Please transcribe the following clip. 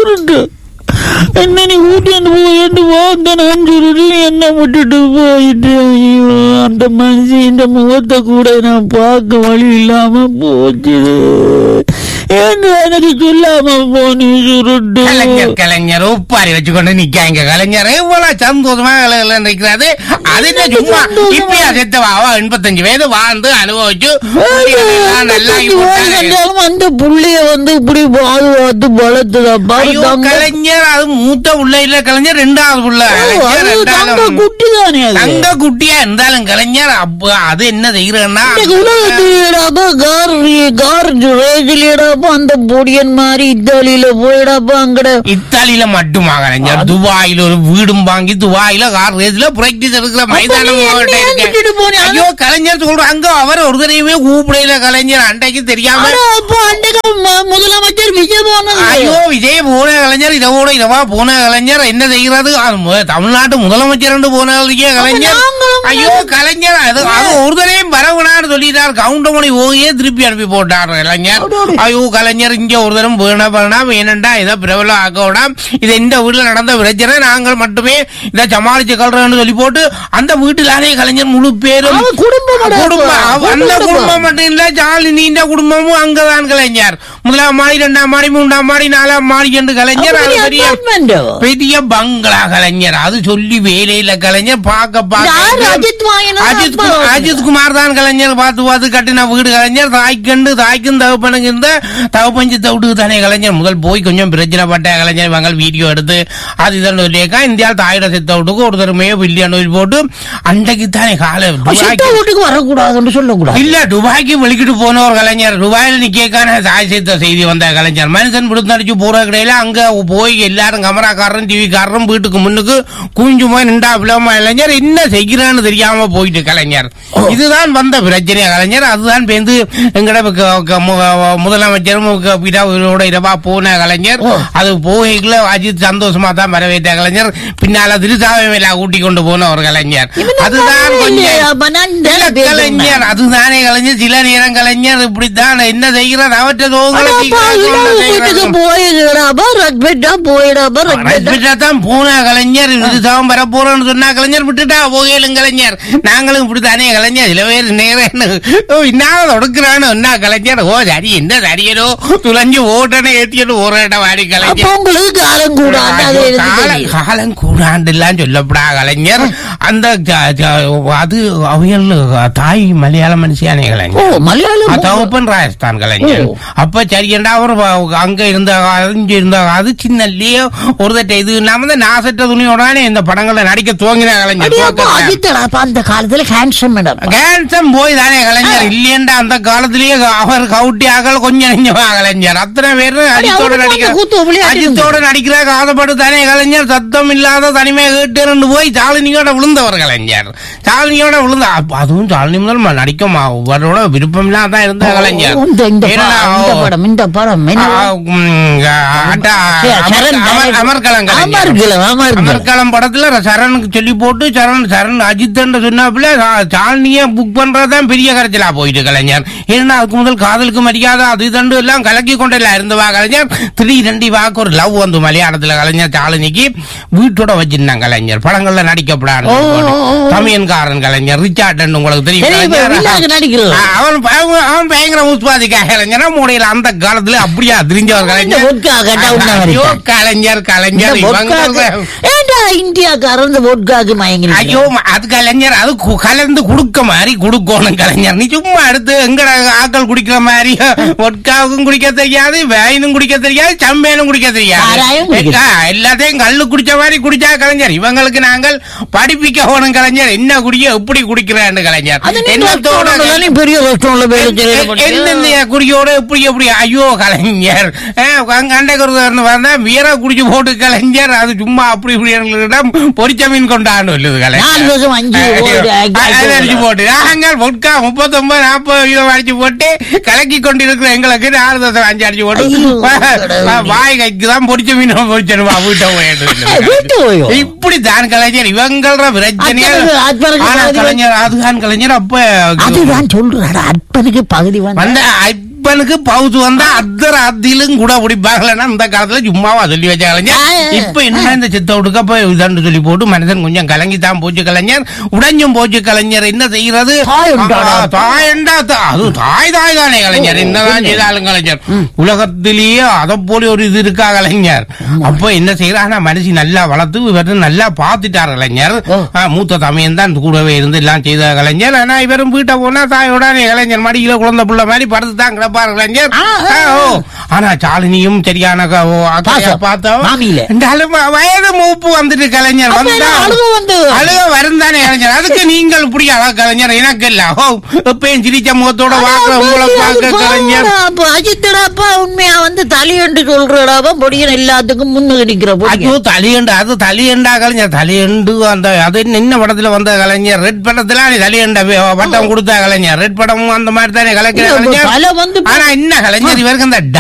சுருட்டு என்ன நீ கூட்டிட்டு போயிட்டு வாங்க நான் சுருட்டு என்ன விட்டுட்டு போயிட்டு ஐயோ அந்த மனுஷன் இந்த முகத்தை கூட நான் பார்க்க வழி இல்லாம போச்சு ஏன்னு எனக்கு சொல்லாம போனி சுருட்டு கலைஞர் கலைஞர் உப்பாரி வச்சுக்கொண்டு நிக்காங்க கலைஞர் இவ்வளவு சந்தோஷமா கலைஞர் நிக்கிறாரு அது என்ன சும்மா இப்பயா செத்தவா அவ எண்பத்தஞ்சு வயது வாழ்ந்து அனுபவிச்சு குடியெல்லாம் நல்லா ஆகி போட்டாரு. இருந்தாலும் அந்த புள்ளைய வந்து இப்படி பாதுகாத்து வளர்த்துதப்பா ஐயோ கலைஞர் அது மூத்த உள்ள இல்ல கலைஞர் ரெண்டாவது உள்ள அது தங்க குட்டி தானே அது தங்க குட்டியா இருந்தாலும் கலைஞர் அப்ப அது என்ன செய்யறேன்னா இன்னைக்கு உலகத்திலேடாப்பா கார் கார் ரேஜிலேடாப்பா அந்த பொடியன் மாதிரி இத்தாலியில போயிடாப்பா அங்கட இத்தாலியில மட்டுமா கலைஞர் துபாயில ஒரு வீடும் வாங்கி துபாயில கார் ரேஸ்ல பிராக்டிஸ் எடுக்கிற மைதானம் நீ அவர்ட்ட என்ன இருக்கு. ஏங்கிட்டு போனே? ஐயோ கலைஞர் சொல்ற அங்க அவர் ஒரு தடவையுமே கூப்பிடல கலைஞர் அன்றைக்கு தெரியாம ஆனா அப்போ அன்றைக்கு ம- முதலமைச்சர் விஜய் போனது ஐயோ விஜய் போன கலைஞர் இதோட இதவா போன கலைஞர் என்ன செய்கிறது அது மு- தமிழ்நாட்டு முதலமைச்சர் போன கலைஞர் நாங்களும் ஐயோ கலைஞர் அது அது ஒரு தடவையும் வரவுனான்னு சொல்லிட்டார் கவுண்டமணி ஓயே திருப்பி அனுப்பி போட்டார் கலைஞர் அடோடி. ஐயோ கலைஞர் இங்க ஒரு தரம் வேணா வேணாம் வேணண்டா இதை பிரபலம் ஆக்க விடாம் இது இந்த வீட்டுல நடந்த பிரச்சனை நாங்கள் மட்டுமே இதை சமாளிச்சு கல்றோம்னு சொல்லி போட்டு அந்த வீட்டிலானே கலைஞர் முழு பேரும் அவன் குடும்பம் அடா. குடும்பம் அவ- அந்த குடும்பம். குடும்பம் மட்டும் இல்ல ஜாலினின்ற குடும்பமும் அங்கதான் கலைஞர் முதலாம் மாடி இரண்டாம் மாடி மூன்றாம் மாடி நாலாம் மாடி என்று கலைஞர் அது அப்படி பெரிய apartment. பெரிய பங்களா கலைஞர் அது சொல்லி வேலையில கலைஞர் பார்க்க யார் பார்க்க அஜித் வாங்கினா அஜித் அப்பா கு- அஜித் குமார் தான் கலைஞர் பார்த்து பார்த்து கட்டின வீடு கலைஞர் தாய்க்கண்டு தாய்க்கும் தகப்பனுக்கு இருந்த தகப்பஞ்சு தவிட்டுக்கு தானே கலைஞர் முதல் போய் கொஞ்சம் பிரச்சனை பட்ட கலைஞர் இவங்க வீடியோ எடுத்து அது இதன் சொல்லியிருக்கா இந்தியாவில் தாயோட செத்த வீட்டுக்கு ஒரு தருமையே பில்லியன் போட்டு அன்றைக்கு தானே காலை சித்த துபாய்க்கு வீட்டுக்கு வரக்கூடாதுன்னு சொல்லக்கூடாது இல்ல துபாய்க்கு வெளிக்கிட்டு போன ஒரு கலைஞர் துபாயில நிக்கான தாய் சேர்த்த செய்தி வந்த கலைஞர் மனுஷன் விடுத்தடிச்சு போற கிடையில அங்க போய் எல்லாரும் கமராக்காரரும் டிவிக்காரரும் வீட்டுக்கு முன்னுக்கு குஞ்சு போய் நின்றா விளமா இளைஞர் என்ன செய்கிறான்னு தெரியாம போயிட்டு கலைஞர் இதுதான் வந்த பிரச்சனை கலைஞர் அதுதான் பேந்து எங்கட க- க- மு- முதலமைச்சரும் க- பிதாவோட இரவா போன கலைஞர் ஓ. அது போகைக்குள்ள அஜித் சந்தோஷமா தான் வரவேற்ற கலைஞர் பின்னால திருசாவை மேல கூட்டி கொண்டு போன ஒரு கலைஞர் அதுதான் கொஞ்சம் அப்ப நான் இல்ல, தானே பேசுறேன். கலைஞர் அதுதானே கலைஞர் சில நேரம் கலைஞர் இப்படித்தான் என்ன செய்கிறார் அவற்றை அட அப்பா, இளவு வீட்டுக்கு போயிடுறாப்பா ரக்பெட்டா போயிடாப்பா ரக்பெட்டா தான் போன கலைஞர் இதுதான் வர போறோம்னு சொன்னா கலைஞர் விட்டுட்டா போகலும் கலைஞர் நாங்களும் இப்படித்தானே கலைஞர் சில பேர் நேரம் இன்னால தொடுக்கிறானோ என்ன கலைஞர் ஓ சரி என்ன சரியனோ துளைஞ்சு ஓட்டனை ஏத்திட்டு ஓரட்ட வாடி அப்ப கலைஞர் உங்களுக்கு காலம் கூட அது ஐயோ, எனக்கு காலம் தெரியும். காலம் கூடாண்டுலாம் சொல்லப்படா கலைஞர் அந்த ஜ- ஜ- அது அவியல் தாய் மலையாள மனுஷியானே ஓ கலைஞர் மலையாளம் தகப்பன் ராஜஸ்தான் கலைஞர் ஓ. அப்ப சரியண்டா அவர் வ- அங்க இருந்த இங்க இருந்த அது சின்னல்லையே ஒரு தட்ட இது இல்லாம இந்த நாசற்ற துணியோடனே இந்த படங்களை நடிக்க துவங்கின கலைஞர் அடியாப்பா துவக்கத்துல. அஜித்தடாப்பா அந்த காலத்துல ஹேண்ட்ஸம் மேடம் கேன்சம் போய் தானே கலைஞர் இல்லையண்டா அந்த காலத்திலேயே அவர் கவுட்டி ஆகல கொஞ்சம் நெஞ்சமா கலைஞர் அத்தனை பேரு அஜித்தோட அவரு நடிக்கிற வந்து கூத்து விளையாட்டு அஜித்தோட நடிக்கிற காதப்பட்டு தானே கலைஞர் சத்தம் இல்லாத தனிமை கேட்டு ரெண்டு போய் சாலினியோட விழுந்தவர் கலைஞர் சாலினியோட விழுந்த அப்ப அதுவும் சாலினி முதல் ம- நடிக்க மா- அவரோட விருப்பம் இல்லாம தான் இருந்த கலைஞர் இந்த இந்த ஏன்னா, படம், இந்த ஓ, படம் இந்த படம் ஆ, என்ன ம், அட்டா, சரி, சரண் அமர்- அமர்- அமர்கலம் கலைஞர். அமர்கலம், அமர்கலம். அமர்கலம் படத்துல சரணுக்கு சொல்லி போட்டு சரண் சரண் அஜித் சொன்னாப்புல சாலினிய புக் பண்றதுதான் பெரிய கரைச்சலா போயிட்டு கலைஞர் ஏன்னா அதுக்கு முதல் காதலுக்கு மரியாதை அது தண்டு எல்லாம் கலக்கி கொண்டெல்லாம் இருந்தவா கலைஞர் திடீரெண்டி வாக்கு ஒரு லவ் வந்து மலையாளத்துல கலைஞர் சாலினிக்கு வீட்டோட வச்சிருந்தாங்க கலைஞர் படங்கள்ல நடிக்கப்படாது ஓ, ஓ, ஓ. தமியன்காரன் கலைஞர் ரிச்சார்டன் உங்களுக்கு தெரியும் சரி, இப்ப கலைஞர். வில்லாக்கு நடிக்கிறது. ஆ, அவன் அவன் அவன் பயங்கர உஸ்பாதிக்கா கலைஞர் மூடையில அந்த காலத்துல அப்படியா தெரிஞ்சவர் இந்த vodka கேட்டா உன்னை ஐயோ வரைக்கும். கலைஞர் இந்த கலைஞர் vodka-க்கு- இவங்க ஏன்டா இந்தியாக்காரன் இந்த vodka-க்கு மயங்கி ஐயோ அது கலைஞர் அது கு- கலந்து குடுக்க மாதிரி குடுக்கணும் கலைஞர் நீ சும்மா எடுத்து எங்கட ஆக்கள் குடிக்கிற மாதிரி ஒட்காவுக்கும் குடிக்க தெரியாது வேயினும் குடிக்க தெரியாது சம்பேனும் குடிக்க சாராயம் தெரியாது குடிக்க ஆ, எல்லாத்தையும் கல்லு குடிச்ச மாதிரி குடிச்சா கலைஞர் இவங்களுக்கு நாங்கள் படிப்பிக்க போகணும் கலைஞர் என்ன குடிக்க எப்படி குடிக்கிறேன்னு கலைஞர் அது நீ என்னத்தோட restaurant-ல தானே பெரிய restaurant-ல வேலை செய்யறது எ- பத்தியா? என்னென்ன குடியோட எப்படி எப்படி ஐயோ கலைஞர் கண்டகர் வந்தா வீர குடிச்சு போட்டு கலைஞர் அது சும்மா அப்படி இப்படி எங்களிடம் பொரிச்ச மீன் கொண்டாண்டு சொல்லுது நாலு கலைஞர் வருஷம் அஞ்சு ஓடி ஆக்கி- ஆக்கி அது அடிச்சு விடலாம். போட்டு நாங்கள் பொட்கா முப்பத்தொன்பது நாற்பது வீதம் அடிச்சு போட்டு கலக்கி கொண்டிருக்கிற எங்களுக்கு நாலு தசம் அஞ்சு அடிச்சு போட்டு ஐயோ, வா- கடவுளே. வாய் கைக்கு தான் பொரிச்ச மீன் பொரிச்சனுமா வீட்டை போயிட்டு ஏய், வீட்டு போயோ? இப்படி தான் கலைஞர் இவங்கள பிரச்சனையா அத்தனுக்கு- அத்தனுக்கு ஆனா பகுதி கலைஞர் அதுதான் கலைஞர் அப்ப அதுதான் சொல்றேன் அற்பனுக்கு பகுதி வந்து வந்த இப்ப இப்பனுக்கு பவுசு வந்தா அத்தர அத்திலும் கூட பிடிப்பாங்களா இந்த காலத்துல சும்மாவா சொல்லி வச்ச கலைஞர் ஆ. இப்ப என்ன இந்த சித்த உடுக்க போய் இதாண்டு சொல்லி போட்டு மனுஷன் கொஞ்சம் கலங்கித்தான் போச்சு கலைஞர் உடைஞ்சும் போச்சு கலைஞர் என்ன செய்யறது தாயண்டாடா. ஆ, தாயண்டா தா- அது தாய் தாய் தானே கலைஞர் என்னதான் செய்தாலும் கலைஞர் உலகத்திலேயே அதை போல ஒரு இது இருக்கா கலைஞர் அப்ப என்ன செய்யறாங்க மனுஷி நல்லா வளர்த்து இவர் நல்லா பார்த்துட்டார் கலைஞர் ஓ. ஆ, மூத்த தமையன் தான் கூடவே இருந்து எல்லாம் செய்த கலைஞர் ஆனா இவரும் வீட்டை போனா தாயோட கலைஞர் மடியில குழந்தை புள்ள மாதிரி படுத்து தான் கிடப்பார் கலைஞர் ஆ, ஆ, ஆ, ஓ. ஆனா சாலினியும் சரியான க- ஓ, அக்கறையா பாசம். பார்த்தோம் மாமியில. இருந்தாலும் வ- வயது மூப்பு வந்துட்டு கலைஞர் அப்ப வந்தா என்ன அழுக வந்து அழுக வருந்தானே கலைஞர் அதுக்கு நீங்கள் இப்படி அழக கலைஞர் எனக்கு இல்ல ஓ எப்பயும் சிரிச்ச முகத்தோட வாக்குற உங்களை பார்க்க கலைஞர் அப்ப அஜித்தடாப்பா உண்மையா வந்து தலையண்டு சொல்றடாப்பா பொடியன் எல்லாத்துக்கும் முன்னுக்கு நிக்கிற ஐயோ பொடியன் தலையண்டு அது தலையண்டா கலைஞர் தலையண்டு அந்த அது என்ன படத்துல வந்த கலைஞர் ரெட் படத்துல நீ தலையண்ட வே- பட்டம் கொடுத்த கலைஞர் ரெட் படமும் அந்த மாதிரி தானே கலைஞர் இல்ல, கலைஞர் தலை வந்து ஆனா என்ன கலைஞர் இவருக்கு அந்த